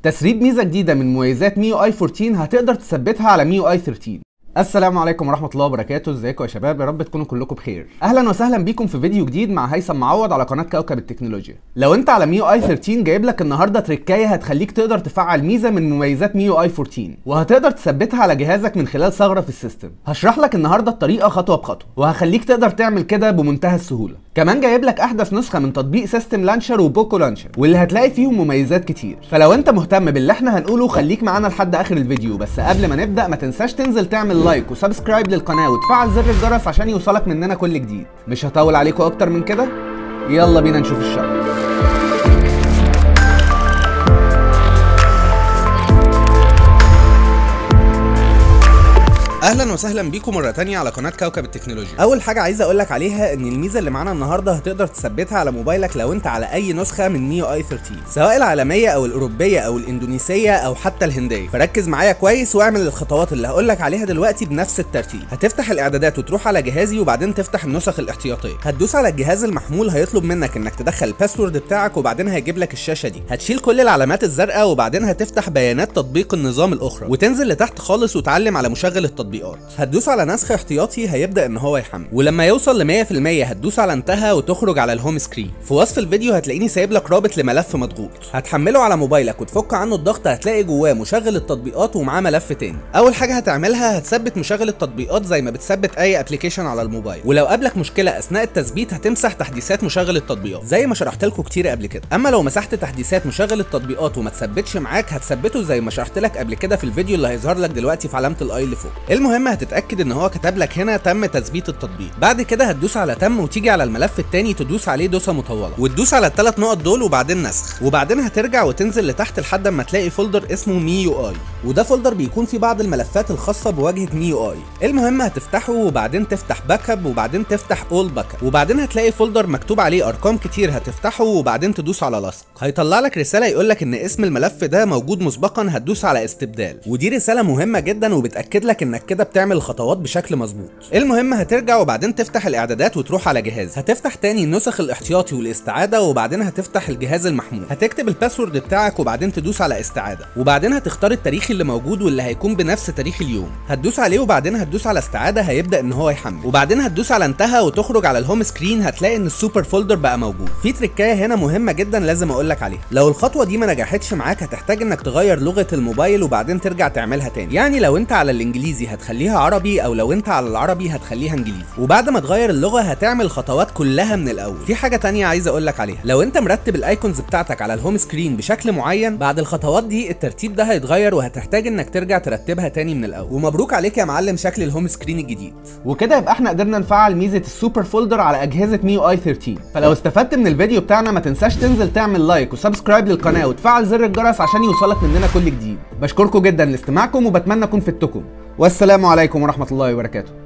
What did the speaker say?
تسريب ميزه جديده من مميزات ميو اي 14 هتقدر تثبتها على ميو اي 13 السلام عليكم ورحمة الله وبركاته، ازيكم يا شباب؟ يا رب تكونوا كلكم بخير. أهلا وسهلا بيكم في فيديو جديد مع هيثم معوض على قناة كوكب التكنولوجيا. لو أنت على ميو اي 13 جايب لك النهارده تريكاية هتخليك تقدر تفعل ميزة من مميزات ميو اي 14 وهتقدر تثبتها على جهازك من خلال ثغرة في السيستم. هشرح لك النهارده الطريقة خطوة بخطوة وهخليك تقدر تعمل كده بمنتهى السهولة. كمان جايب لك أحدث نسخة من تطبيق سيستم لانشر وبوكو لانشر واللي هتلاقي فيهم مميزات كتير. فلو أنت مهتم باللي احنا هنقوله خليك معانا لحد آخر الفيديو بس قبل ما نبدأ ما تنساش تنزل تعمل لايك وسبسكرايب سبسكرايب للقناه وتفعل زر الجرس عشان يوصلك مننا كل جديد مش هطول عليكم اكتر من كده يلا بينا نشوف الشرح اهلا وسهلا بيكم مره تانية على قناه كوكب التكنولوجيا اول حاجه عايز اقول لك عليها ان الميزه اللي معانا النهارده هتقدر تثبتها على موبايلك لو انت على اي نسخه من ميو اي 13 سواء العالميه او الاوروبيه او الاندونيسيه او حتى الهنديه فركز معايا كويس واعمل الخطوات اللي هقول لك عليها دلوقتي بنفس الترتيب هتفتح الاعدادات وتروح على جهازي وبعدين تفتح النسخ الاحتياطيه هتدوس على الجهاز المحمول هيطلب منك انك تدخل الباسورد بتاعك وبعدين هيجيب لك الشاشه دي هتشيل كل العلامات الزرقاء وبعدين هتفتح بيانات تطبيق النظام الاخرى وتنزل لتحت خالص وتعلم على مشغل التطبيقات هتدوس على نسخ احتياطي هيبدا ان هو يحمل ولما يوصل ل 100% هتدوس على انتهى وتخرج على الهوم سكرين في وصف الفيديو هتلاقيني سايب لك رابط لملف مضغوط هتحمله على موبايلك وتفك عنه الضغط هتلاقي جواه مشغل التطبيقات ومعاه ملف تاني اول حاجه هتعملها هتثبت مشغل التطبيقات زي ما بتثبت اي ابلكيشن على الموبايل ولو قابلك مشكله اثناء التثبيت هتمسح تحديثات مشغل التطبيقات زي ما شرحت لكم كتير قبل كده اما لو مسحت تحديثات مشغل التطبيقات وما تثبتش معاك هتثبته زي ما شرحت لك قبل كده في الفيديو اللي هيظهر لك دلوقتي في علامه الاي اللي فوق المهم هتتاكد ان هو كتب لك هنا تم تثبيت التطبيق بعد كده هتدوس على تم وتيجي على الملف التاني تدوس عليه دوسه مطوله وتدوس على الثلاث نقط دول وبعدين نسخ وبعدين هترجع وتنزل لتحت لحد ما تلاقي فولدر اسمه مي يو اي وده فولدر بيكون فيه بعض الملفات الخاصه بواجهه مي يو اي المهم هتفتحه وبعدين تفتح باك اب وبعدين تفتح اول باك اب وبعدين هتلاقي فولدر مكتوب عليه ارقام كتير هتفتحه وبعدين تدوس على لصق هيطلع لك رساله يقول لك ان اسم الملف ده موجود مسبقا هتدوس على استبدال ودي رساله مهمه جدا وبتاكد لك انك كده بتعمل الخطوات بشكل مظبوط المهم هترجع وبعدين تفتح الاعدادات وتروح على جهاز هتفتح تاني النسخ الاحتياطي والاستعاده وبعدين هتفتح الجهاز المحمول هتكتب الباسورد بتاعك وبعدين تدوس على استعاده وبعدين هتختار التاريخ اللي موجود واللي هيكون بنفس تاريخ اليوم هتدوس عليه وبعدين هتدوس على استعاده هيبدا ان هو يحمل وبعدين هتدوس على انتهى وتخرج على الهوم سكرين هتلاقي ان السوبر فولدر بقى موجود في تريكايه هنا مهمه جدا لازم اقول لك عليها لو الخطوه دي ما نجحتش معاك هتحتاج انك تغير لغه الموبايل وبعدين ترجع تعملها تاني يعني لو انت على الانجليزي هتخليها عربي او لو انت على العربي هتخليها انجليزي وبعد ما تغير اللغه هتعمل الخطوات كلها من الاول في حاجه تانية عايز اقول لك عليها لو انت مرتب الايكونز بتاعتك على الهوم سكرين بشكل معين بعد الخطوات دي الترتيب ده هيتغير وهتحتاج انك ترجع ترتبها تاني من الاول ومبروك عليك يا معلم شكل الهوم سكرين الجديد وكده يبقى احنا قدرنا نفعل ميزه السوبر فولدر على اجهزه ميو اي 13 فلو استفدت من الفيديو بتاعنا ما تنساش تنزل تعمل لايك وسبسكرايب للقناه وتفعل زر الجرس عشان يوصلك مننا كل جديد بشكركم جدا لاستماعكم وبتمنى اكون فدتكم والسلام عليكم ورحمه الله وبركاته